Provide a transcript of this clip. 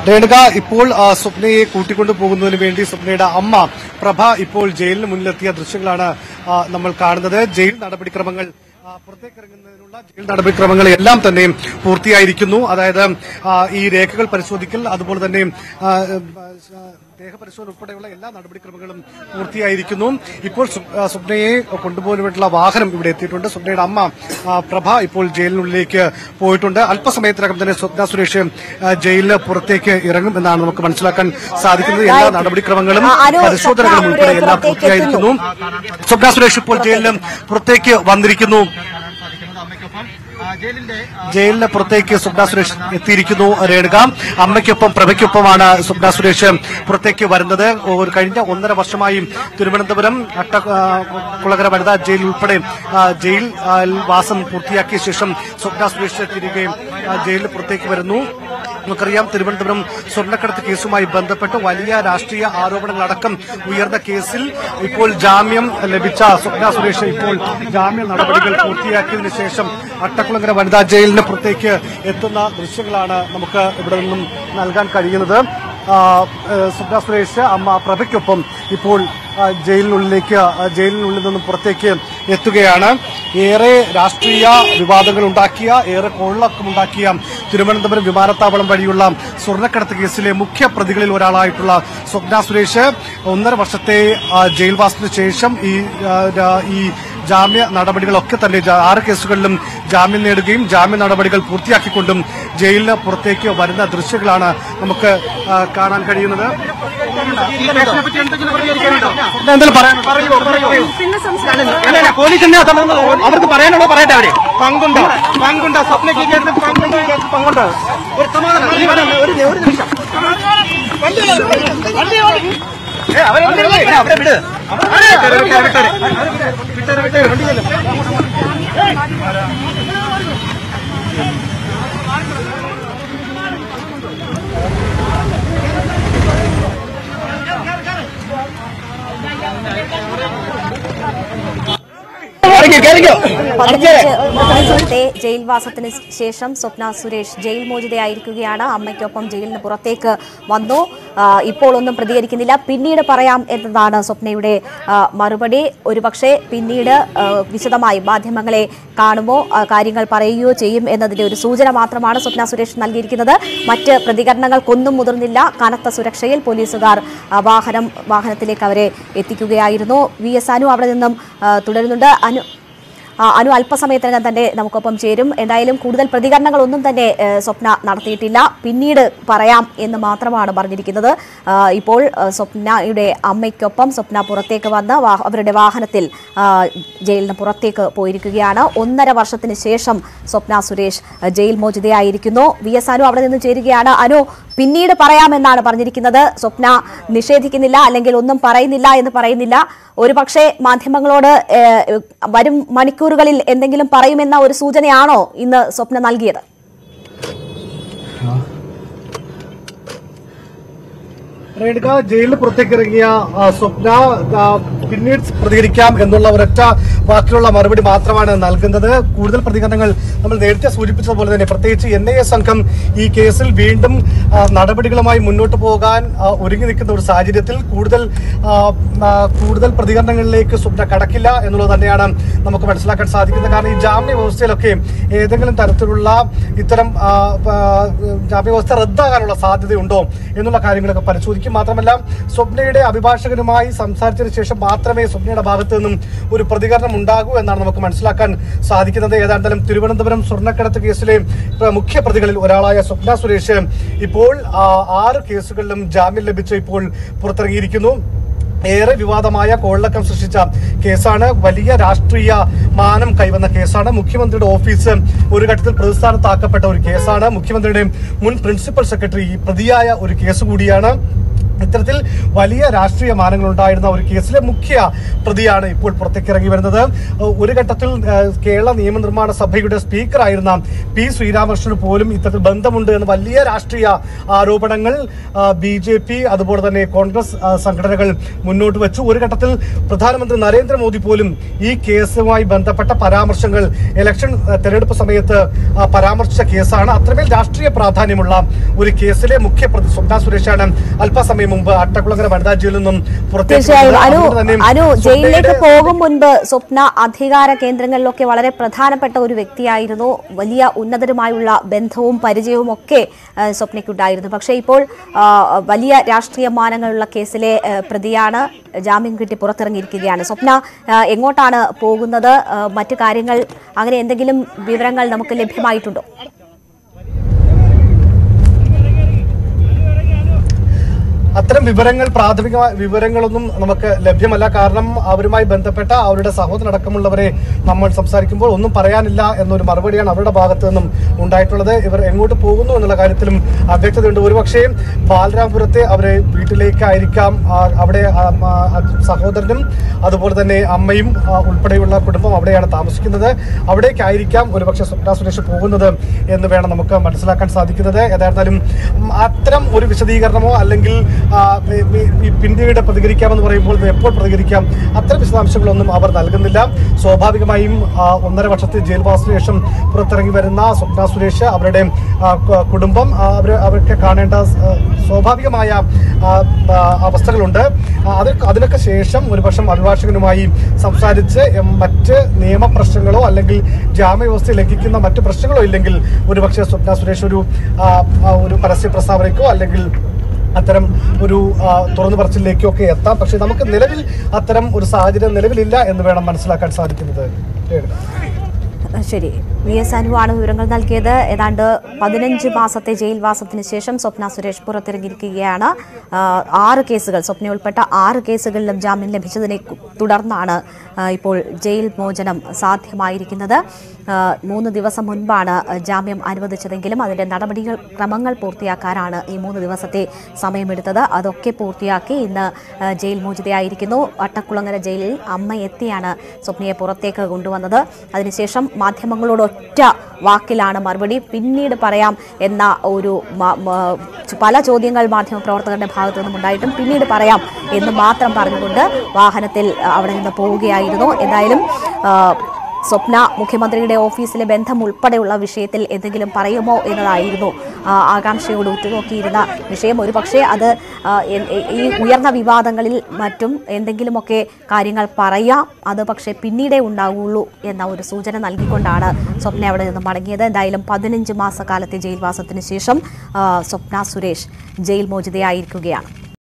രേണുക ഇപ്പോൾ ആ, സ്വപ്നയെ കൂട്ടിക്കൊണ്ടു പോകുന്നതിന് വേണ്ടി സ്വപ്നയുടെ അമ്മ പ്രഭ ഇപ്പോൾ ജയിലിന് മുന്നിലെത്തിയ ദൃശ്യങ്ങളാണ് ആ, നമ്മൾ കാണുന്നത് ജയിൽ നടപടിക്രമങ്ങൾ ആ, പുറത്തേക്കിറങ്ങുന്നതിനുള്ള ജയിൽ നടപടിക്രമങ്ങൾ എല്ലാം തന്നെ പൂർത്തിയായിരിക്കുന്നു അതായത് ആ, ഈ രേഖകൾ പരിശോധിക്കൽ അതുപോലെ തന്നെ ആ, ആ, ദേഹപരിശോധന ഉൾപ്പെടെയുള്ള എല്ലാ നടപടിക്രമങ്ങളും പൂർത്തിയായിരിക്കുന്നു ഇപ്പോൾ സ്വ- ആ, സ്വപ്നയെ കൊണ്ടുപോകാനുള്ള വാഹനം ഇവിടെ എത്തിയിട്ടുണ്ട് സ്വപ്നയുടെ അമ്മ ആ, പ്രഭ ഇപ്പോൾ ജയിലിനുള്ളിലേക്ക് പോയിട്ടുണ്ട് അല്പസമയത്തിനകം തന്നെ സ്വപ്ന സുരേഷ് ആ, ജയിലിന് പുറത്തേക്ക് ഇറങ്ങും എന്നാണ് നമുക്ക് മനസ്സിലാക്കാൻ സാധിക്കുന്നത് എല്ലാ നടപടിക്രമങ്ങളും ആ, അനു, പരിശോധനകളും സ്വപ്ന ഉൾപ്പെടെ എല്ലാം പുറത്തേക്ക് പൂർത്തിയായിരിക്കുന്നു സ്വപ്ന സുരേഷ് ഇപ്പോൾ ജയിലിന് പുറത്തേക്ക് വന്നിരിക്കുന്നു ജയിലിന് പുറത്തേക്ക് സ്വപ്ന സുരേഷ് എത്തിയിരിക്കുന്നു രേണുക അമ്മയ്ക്കൊപ്പം പ്രഭയ്ക്കൊപ്പമാണ് സ്വപ്ന സുരേഷ് പുറത്തേക്ക് വരുന്നത് ഒരു കഴിഞ്ഞ ഒന്നര വർഷമായി തിരുവനന്തപുരം അട്ട ആ, കുളകര വനിതാ ജയിൽ ഉൾപ്പെടെ ആ, ജയിൽ ആ, വാസം പൂർത്തിയാക്കിയ ശേഷം സ്വപ്ന സുരേഷ് തിരികെ ആ, ജയിലിന് പുറത്തേക്ക് വരുന്നു നമുക്കറിയാം തിരുവനന്തപുരം സ്വർണ്ണക്കടത്ത് കേസുമായി ബന്ധപ്പെട്ട് വലിയ രാഷ്ട്രീയ ആരോപണങ്ങളടക്കം ഉയർന്ന കേസിൽ ഇപ്പോൾ ജാമ്യം ലഭിച്ച സ്വപ്ന സുരേഷ് ഇപ്പോൾ ജാമ്യ നടപടികൾ പൂർത്തിയാക്കിയതിനു ശേഷം അട്ടക്കുളങ്ങര വനിതാ ജയിലിന് പുറത്തേക്ക് എത്തുന്ന ദൃശ്യങ്ങളാണ് നമുക്ക് ഇവിടെ നിന്നും നൽകാൻ കഴിയുന്നത് ആ, ഏഹ്, സ്വപ്ന സുരേഷ് അമ്മ പ്രഭയ്ക്കൊപ്പം ഇപ്പോൾ ആ, ജയിലിനുള്ളിലേക്ക് ആ, ജയിലിനുള്ളിൽ നിന്നും പുറത്തേക്ക് എത്തുകയാണ് ഏറെ രാഷ്ട്രീയ വിവാദങ്ങൾ ഉണ്ടാക്കിയ ഏറെ കോളിളക്കമുണ്ടാക്കിയ തിരുവനന്തപുരം വിമാനത്താവളം വഴിയുള്ള സ്വർണ്ണക്കടത്ത് കേസിലെ മുഖ്യ പ്രതികളിൽ ഒരാളായിട്ടുള്ള സ്വപ്ന സുരേഷ് ഒന്നര വർഷത്തെ ആ, ജയിൽവാസത്തിന് ശേഷം ഈ ആ, രാ- ഈ ജാമ്യ നടപടികളൊക്കെ തന്നെ ജാ- ആറ് കേസുകളിലും ജാമ്യം നേടുകയും ജാമ്യ നടപടികൾ പൂർത്തിയാക്കിക്കൊണ്ടും ജയിലിന് പുറത്തേക്ക് വരുന്ന ദൃശ്യങ്ങളാണ് നമുക്ക് ആ, കാണാൻ കഴിയുന്നത് എന്തെങ്കിലും പറയാനുണ്ടോ പോലീസ് തന്നെ അവർക്ക് പറയാനുള്ളത് പറയട്ടെ അവര് പങ്കുണ്ടോ പങ്കുണ്ടോ സ്വപ്നയ്ക്ക് കേസിൽ പങ്കുണ്ടോ ഈ കേസിൽ പങ്കുണ്ടോ ഒരു സമാധാനം ഒരു നിമിഷം, ഒരു ഒരു നിമിഷം വണ്ടി ഓടി, വണ്ടി ഓടി. ഏ, അവരെ വിട്, വിട്, അവരെ വിട് അവരെ വിട്ടേരെ, വിട്ടേരെ, വിട്ടേരെ. വിട്ടേരെ, വിട്ടേരെ, വണ്ടി ചെല്ലും. കേറിക്കോ, കേറിക്കോ. പതിനഞ്ച് ദിവസത്തെ ജയിൽവാസത്തിന് ശേഷം സ്വപ്ന സുരേഷ് ജയിൽ മോചിതയായിരിക്കുകയാണ് അമ്മയ്ക്കൊപ്പം ജയിലിന് പുറത്തേക്ക് വന്നു ആ, ഇപ്പോൾ ഒന്നും പ്രതികരിക്കുന്നില്ല പിന്നീട് പറയാം എന്നതാണ് സ്വപ്നയുടെ ആ, മറുപടി ഒരുപക്ഷെ പിന്നീട് ആ, വിശദമായി മാധ്യമങ്ങളെ കാണുമോ ആ, കാര്യങ്ങൾ പറയുകയോ ചെയ്യും എന്നതിന്റെ ഒരു സൂചന മാത്രമാണ് സ്വപ്ന സുരേഷ് നൽകിയിരിക്കുന്നത് മറ്റ് പ്രതികരണങ്ങൾക്കൊന്നും മുതിർന്നില്ല കനത്ത സുരക്ഷയിൽ പോലീസുകാർ ആ, വാഹനം വാഹനത്തിലേക്ക് അവരെ എത്തിക്കുകയായിരുന്നു വി എസ് അനു അവിടെ നിന്നും ആ, തുടരുന്നുണ്ട് അനു ആ, അനു അല്പസമയത്തിനകം തന്നെ നമുക്കൊപ്പം ചേരും എന്തായാലും കൂടുതൽ പ്രതികരണങ്ങളൊന്നും തന്നെ ഏ, സ്വപ്ന നടത്തിയിട്ടില്ല പിന്നീട് പറയാം എന്ന് മാത്രമാണ് പറഞ്ഞിരിക്കുന്നത് ആ, ഇപ്പോൾ ആ, സ്വപ്നയുടെ അമ്മയ്ക്കൊപ്പം സ്വപ്ന പുറത്തേക്ക് വന്ന് വാ- അവരുടെ വാഹനത്തിൽ ആ, ജയിലിന് പുറത്തേക്ക് പോയിരിക്കുകയാണ് ഒന്നര വർഷത്തിന് ശേഷം സ്വപ്ന സുരേഷ് ആ, ജയിൽ മോചിതയായിരിക്കുന്നു വി എസ് അനു അവിടെ നിന്ന് ചേരുകയാണ് അനു പിന്നീട് പറയാമെന്നാണ് പറഞ്ഞിരിക്കുന്നത് സ്വപ്ന നിഷേധിക്കുന്നില്ല അല്ലെങ്കിൽ ഒന്നും പറയുന്നില്ല എന്ന് പറയുന്നില്ല ഒരുപക്ഷെ മാധ്യമങ്ങളോട് ഏഹ്, വരും മണിക്കൂറുകളിൽ എന്തെങ്കിലും പറയുമെന്ന ഒരു സൂചനയാണോ ഇന്ന് സ്വപ്ന നൽകിയത് റേണുക ജയിലിന് പുറത്തേക്ക് ഇറങ്ങിയ ആ, സ്വപ്ന ആ, പിന്നീട് പ്രതികരിക്കാം എന്നുള്ള ഒരൊറ്റ വാക്കിലുള്ള മറുപടി മാത്രമാണ് നൽകുന്നത് കൂടുതൽ പ്രതികരണങ്ങൾ നമ്മൾ നേരത്തെ സൂചിപ്പിച്ചതുപോലെ തന്നെ പ്രത്യേകിച്ച് എൻ ഐ എ സംഘം ഈ കേസിൽ വീണ്ടും ആ, നടപടികളുമായി മുന്നോട്ട് പോകാൻ ആ, ഒരുങ്ങി നിൽക്കുന്ന ഒരു സാഹചര്യത്തിൽ കൂടുതൽ ആ, ആ, കൂടുതൽ പ്രതികരണങ്ങളിലേക്ക് സ്വപ്ന കടക്കില്ല എന്നുള്ളത് തന്നെയാണ് നമുക്ക് മനസ്സിലാക്കാൻ സാധിക്കുന്നത് കാരണം ഈ ജാമ്യ വ്യവസ്ഥയിലൊക്കെ ഏതെങ്കിലും തരത്തിലുള്ള ഇത്തരം ആ, ആ, ജാമ്യ വ്യവസ്ഥ റദ്ദാകാനുള്ള സാധ്യതയുണ്ടോ എന്നുള്ള കാര്യങ്ങളൊക്കെ പരിശോധിക്കും മാത്രമല്ല സ്വപ്നയുടെ അഭിഭാഷകനുമായി സംസാരിച്ചതിന് ശേഷം മാത്രമേ സ്വപ്നയുടെ ഭാഗത്തു നിന്നും ഒരു പ്രതികരണം ഉണ്ടാകൂ എന്നാണ് നമുക്ക് മനസ്സിലാക്കാൻ സാധിക്കുന്നത് ഏതാണ്ടാലും തിരുവനന്തപുരം സ്വർണ്ണക്കടത്ത് കേസിലെ പ്ര- മുഖ്യ പ്രതികളിൽ ഒരാളായ സ്വപ്ന സുരേഷ് ഇപ്പോൾ ആ, ആറ് കേസുകളിലും ജാമ്യം ലഭിച്ച് ഇപ്പോൾ പുറത്തിറങ്ങിയിരിക്കുന്നു ഏറെ വിവാദമായ കോളിളക്കം സൃഷ്ടിച്ച കേസാണ് വലിയ രാഷ്ട്രീയ മാനം കൈവന്ന കേസാണ് മുഖ്യമന്ത്രിയുടെ ഓഫീസ് ഒരു ഘട്ടത്തിൽ പ്രതിസ്ഥാനത്താക്കപ്പെട്ട ഒരു കേസാണ് മുഖ്യമന്ത്രിയുടെ മുൻ പ്രിൻസിപ്പൽ സെക്രട്ടറി പ്രതിയായ ഒരു കേസ് കൂടിയാണ് ഇത്തരത്തിൽ വലിയ രാഷ്ട്രീയ മാനങ്ങൾ ഉണ്ടായിരുന്ന ഒരു കേസിലെ മുഖ്യ പ്രതിയാണ് ഇപ്പോൾ പുറത്തേക്ക് ഇറങ്ങി വരുന്നത് ഏഹ് ഒരു ഘട്ടത്തിൽ ഏഹ് കേരള നിയമനിർമ്മാണ സഭയുടെ സ്പീക്കറായിരുന്ന പി ശ്രീരാമകൃഷ്ണന് പോലും ഇത്തരത്തിൽ ബന്ധമുണ്ട് എന്ന വലിയ രാഷ്ട്രീയ ആരോപണങ്ങൾ ബി ജെ പി അതുപോലെ തന്നെ കോൺഗ്രസ് ആ, സംഘടനകൾ മുന്നോട്ട് വെച്ചു ഒരു ഘട്ടത്തിൽ പ്രധാനമന്ത്രി നരേന്ദ്രമോദി പോലും ഈ കേസുമായി ബന്ധപ്പെട്ട പരാമർശങ്ങൾ ഇലക്ഷൻ ആ, തെരഞ്ഞെടുപ്പ് സമയത്ത് ആ, പരാമർശിച്ച കേസാണ് അത്രമേൽ രാഷ്ട്രീയ പ്രാധാന്യമുള്ള ഒരു കേസിലെ മുഖ്യ പ്രതി സ്വപ്ന സുരേഷാണ് അല്പസമയം മുമ്പ് അട്ടക്കുളങ്ങര വനിതാ ജയിലിൽ നിന്നും പുറത്തേക്ക് തീർച്ചയായും വന്നത്. അനു അതുകൊണ്ട് തന്നെ അനു ജയിലിലേക്ക് സ്വപ്നയുടെ- പോകും മുൻപ് സ്വപ്ന അധികാര കേന്ദ്രങ്ങളിലൊക്കെ വളരെ പ്രധാനപ്പെട്ട ഒരു വ്യക്തിയായിരുന്നു വലിയ ഉന്നതരുമായുള്ള ബന്ധവും പരിചയവും ഒക്കെ ആ, സ്വപ്നയ്ക്കുണ്ടായിരുന്നു പക്ഷേ ഇപ്പോൾ ആ, വലിയ രാഷ്ട്രീയ മാനങ്ങളുള്ള കേസിലെ ആ, പ്രതിയാണ് ജാമ്യം കിട്ടി പുറത്തിറങ്ങിയിരിക്കുകയാണ് സ്വപ്ന ആ, എങ്ങോട്ടാണ് പോകുന്നത് ആ, മറ്റു കാര്യങ്ങൾ അങ്ങനെ എന്തെങ്കിലും വിവരങ്ങൾ നമുക്ക് ലഭ്യമായിട്ടുണ്ടോ അത്തരം വിവരങ്ങൾ പ്രാഥമിക വിവരങ്ങളൊന്നും നമുക്ക് ലഭ്യമല്ല കാരണം അവരുമായി ബന്ധപ്പെട്ട അവരുടെ സഹോദരനടക്കമുള്ളവരെ നമ്മൾ സംസാരിക്കുമ്പോൾ ഒന്നും പറയാനില്ല എന്നൊരു മറുപടിയാണ് അവരുടെ ഭാഗത്തു നിന്നും ഉണ്ടായിട്ടുള്ളത് ഇവർ എങ്ങോട്ട് പോകുന്നു എന്നുള്ള കാര്യത്തിലും അവ്യക്തതയുണ്ട് ഒരുപക്ഷേ ബാലരാമപുരത്തെ അവരെ വീട്ടിലേക്കായിരിക്കാം ആ, അവിടെ ആ, ആ, സഹോദരനും അതുപോലെ തന്നെ അമ്മയും ആ, ഉൾപ്പെടെയുള്ള കുടുംബം അവിടെയാണ് താമസിക്കുന്നത് അവിടേക്കായിരിക്കാം ഒരുപക്ഷെ സ്വപ്ന സുരേഷ് പോകുന്നത് എന്ന് വേണം നമുക്ക് മനസ്സിലാക്കാൻ സാധിക്കുന്നത് ഏതായിരുന്നാലും ഉം, അത്തരം ഒരു വിശദീകരണമോ അല്ലെങ്കിൽ ആ, ഈ- ഈ- ഈ പിന്നീട് പ്രതികരിക്കാമെന്ന് പറയുമ്പോൾ ഇത് എപ്പോൾ പ്രതികരിക്കാം അത്തരം വിശദാംശങ്ങളൊന്നും അവർ നൽകുന്നില്ല സ്വാഭാവികമായും ആ, ഒന്നര വർഷത്തെ ജയിൽവാസത്തിന് ശേഷം പുറത്തിറങ്ങി വരുന്ന സ്വപ്ന സുരേഷ് അവരുടെ ആ, കു- കുടുംബം ആ, അവര് അവർക്ക് കാണേണ്ട ആ, സ്വാഭാവികമായ ആ, ആ, അവസ്ഥകളുണ്ട് ആ, അത് അതിനൊക്കെ ശേഷം ഒരുപക്ഷം അഭിഭാഷകനുമായി സംസാരിച്ച് എം, മറ്റ് നിയമപ്രശ്നങ്ങളോ അല്ലെങ്കിൽ ജാമ്യവ്യവസ്ഥ ലംഘിക്കുന്ന മറ്റ് പ്രശ്നങ്ങളോ ഇല്ലെങ്കിൽ ഒരുപക്ഷെ സ്വപ്ന സുരേഷ് ഒരു ആ, ആ, ഒരു പരസ്യ പ്രസ്താവനയ്ക്കോ അല്ലെങ്കിൽ അത്തരം ഒരു ആ, തുറന്നു പറച്ചിലേക്കോ ഒക്കെ എത്താം പക്ഷെ നമുക്ക് നിലവിൽ അത്തരം ഒരു സാഹചര്യം നിലവിലില്ല എന്ന് വേണം മനസ്സിലാക്കാൻ സാധിക്കുന്നത് രേണുക. ശരി വി എസ് അനുവാണ് വിവരങ്ങൾ നൽകിയത് ഏതാണ്ട് പതിനഞ്ച് മാസത്തെ ജയിൽവാസത്തിന് ശേഷം സ്വപ്ന സുരേഷ് പുറത്തിറങ്ങിയിരിക്കുകയാണ് ആ, ആറ് കേസുകൾ സ്വപ്ന ഉൾപ്പെട്ട ആറ് കേസുകളിലും ജാമ്യം ലഭിച്ചതിനെ കു- തുടർന്നാണ് ആ, ഇപ്പോൾ ജയിൽ മോചനം സാധ്യമായിരിക്കുന്നത് ആ, മൂന്ന് ദിവസം മുൻപാണ് ജാമ്യം അനുവദിച്ചതെങ്കിലും അതിന്റെ നടപടികൾ ക്രമങ്ങൾ പൂർത്തിയാക്കാനാണ് ഈ മൂന്ന് ദിവസത്തെ സമയമെടുത്തത് അതൊക്കെ പൂർത്തിയാക്കി ഇന്ന് ആ, ജയിൽ മോചിതയായിരിക്കുന്നു അട്ടക്കുളങ്ങര ജയിലിൽ അമ്മ എത്തിയാണ് സ്വപ്നയെ പുറത്തേക്ക് കൊണ്ടുവന്നത് അതിനുശേഷം മാധ്യമങ്ങളോട് ഒറ്റ വാക്കിലാണ് മറുപടി പിന്നീട് പറയാം എന്ന ഒരു മ- മ- പല ചോദ്യങ്ങൾ മാധ്യമപ്രവർത്തകരുടെ ഭാഗത്തു നിന്നും ഉണ്ടായിട്ടും പിന്നീട് പറയാം എന്ന് മാത്രം പറഞ്ഞുകൊണ്ട് വാഹനത്തിൽ ആ, അവിടെ നിന്ന് പോവുകയായിരുന്നു എന്തായാലും ആ, സ്വപ്ന മുഖ്യമന്ത്രിയുടെ ഓഫീസിലെ ബന്ധം ഉൾപ്പെടെയുള്ള വിഷയത്തിൽ എന്തെങ്കിലും പറയുമോ എന്നതായിരുന്നു ആ, ആകാംക്ഷയോട് ഉറ്റുനോക്കിയിരുന്ന വിഷയം ഒരു പക്ഷേ അത് ആ, എ- എ- ഈ ഉയർന്ന വിവാദങ്ങളിൽ മറ്റും എന്തെങ്കിലുമൊക്കെ കാര്യങ്ങൾ പറയാം അത് പക്ഷേ പിന്നീടേ ഉണ്ടാവുള്ളൂ എന്ന ഒരു സൂചന നൽകിക്കൊണ്ടാണ് സ്വപ്ന അവിടെ നിന്ന് മടങ്ങിയത് എന്തായാലും പതിനഞ്ച് മാസക്കാലത്തെ ജയിൽവാസത്തിന് ശേഷം ആ, സ്വപ്ന സുരേഷ് ജയിൽ മോചിതയായിരിക്കുകയാണ്